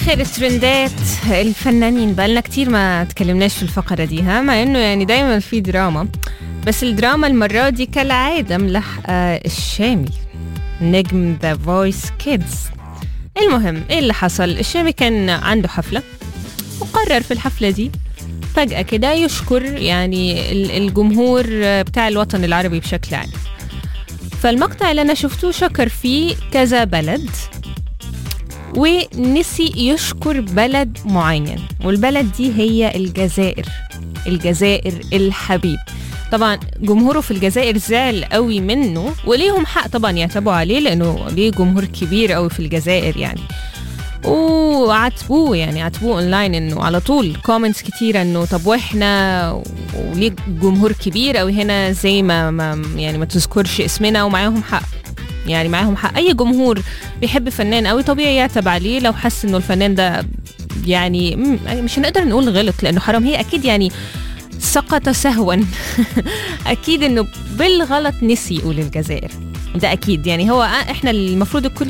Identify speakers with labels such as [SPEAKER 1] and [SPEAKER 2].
[SPEAKER 1] اخر الترندات الفنانين بقالنا كتير ما تكلمناش في الفقره دي ها مع انه يعني دايما في دراما بس الدراما المره دي كالعاده ملحقه الشامي نجم ذا فويس كيدز المهم ايه اللي حصل الشامي كان عنده حفله وقرر في الحفله دي فجأة كده يشكر يعني الجمهور بتاع الوطن العربي بشكل عام فالمقطع اللي أنا شفته شكر فيه كذا بلد ونسي يشكر بلد معين والبلد دي هي الجزائر الجزائر الحبيب طبعا جمهوره في الجزائر زعل قوي منه وليهم حق طبعا يعتبوا عليه لانه ليه جمهور كبير قوي في الجزائر يعني وعاتبوه يعني عاتبوه اونلاين انه على طول كومنتس كتيره انه طب واحنا وليه جمهور كبير قوي هنا زي ما, ما يعني ما تذكرش اسمنا ومعاهم حق يعني معاهم حق اي جمهور بيحب فنان قوي طبيعي يعتب عليه لو حس انه الفنان ده يعني مش هنقدر نقول غلط لانه حرام هي اكيد يعني سقط سهوا اكيد انه بالغلط نسي يقول الجزائر ده اكيد يعني هو احنا المفروض الكل